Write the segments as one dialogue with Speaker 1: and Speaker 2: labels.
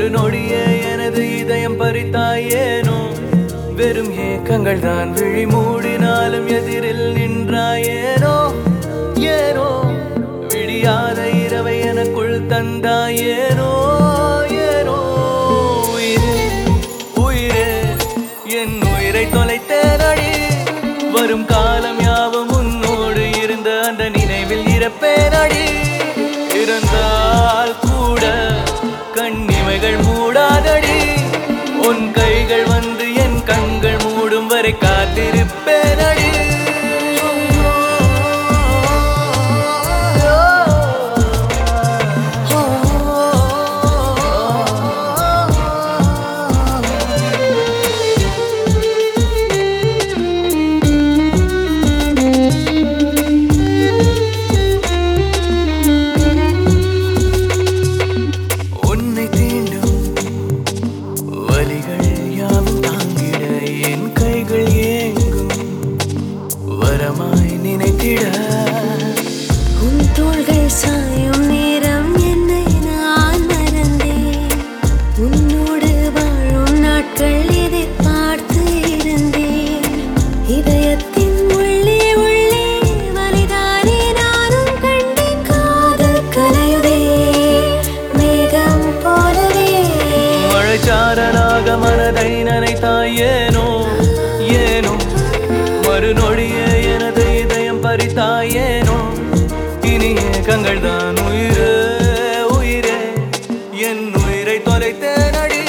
Speaker 1: மறுநொடியே எனது இதயம் பறித்தாயேனோ வெறும் ஏக்கங்கள் தான் விழி மூடினாலும் எதிரில் நின்றாயேனோ ஏனோ விடியாத இரவை எனக்குள் தந்தாயேனோ ஏனோ உயிரே உயிரே என் உயிரை தொலைத்தேனடி வரும் காலம் யாவும் உன்னோடு இருந்த அந்த நினைவில் இறப்பேனடி இறந்தால் கூட கண்ணிமைகள் மூடாதடி உன் கைகள் வந்து என் கண்கள் மூடும் வரை காத்திருப்பேனடி உன்னை தீண்டும் வலிகள் யாவும் தாங்கிட என் கைகள் ஏங்கும் வரமாய் நினைத்திட
Speaker 2: உன் தோள்கள் சாயும் நேரம் என்னை நான் மறந்தேன் உன்னோடு வாழும் நாட்கள் எதிர்பார்த்து இருந்தேன் இதயத்தின் உள்ளே உள்ளே வலிதானே நானும் கண்டேன் காதல் கலையுதே மேகம் போலவே
Speaker 1: மழைச்சாரனாக மனதை நனைத்தாயேனோ ஏனோ மறுநொடியே எனது இதயம் பறித்தாயேனோ இனிய கங்கள் தான் உயிரே உயிரே என் உயிரை தொலைத்தேனடி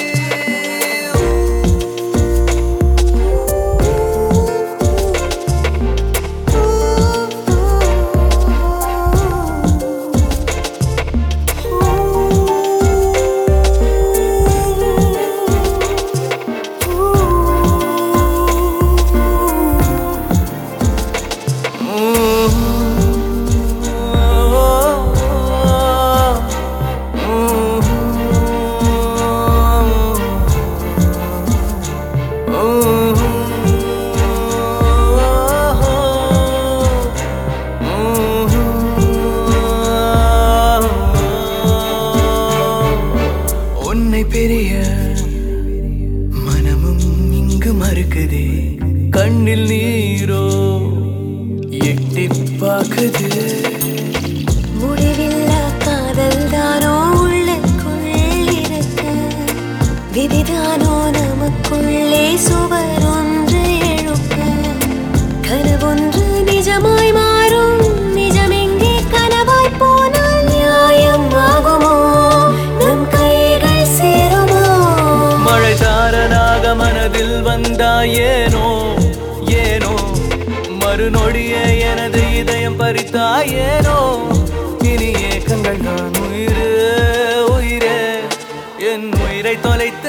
Speaker 1: உன்னை பெரிய மனமும் இங்கு மறுக்குதே கண்ணில் நீரோ எட்டி பார்க்குது
Speaker 2: முடிவில்லா காதல் தானோ உள்ளுக்குள் இருக்கு விதிதானோ நமக்குள்ளே சுவர் ஒன்று எழுப்ப கனவொன்று நிஜமாய் மாறும் நிஜமெங்கே கனவாய் போனால் நியாயம் ஆகுமோ நம் கைகள் சேருமோ
Speaker 1: மழை தாரனாக மனதில் வந்தாயேனோ ஏனோ மறுநொடியே எனது இதயம் பறித்தாயேனோ இனி ஏக்கங்கள் நான் உயிரே உயிரே என் உயிரை தொலைத்த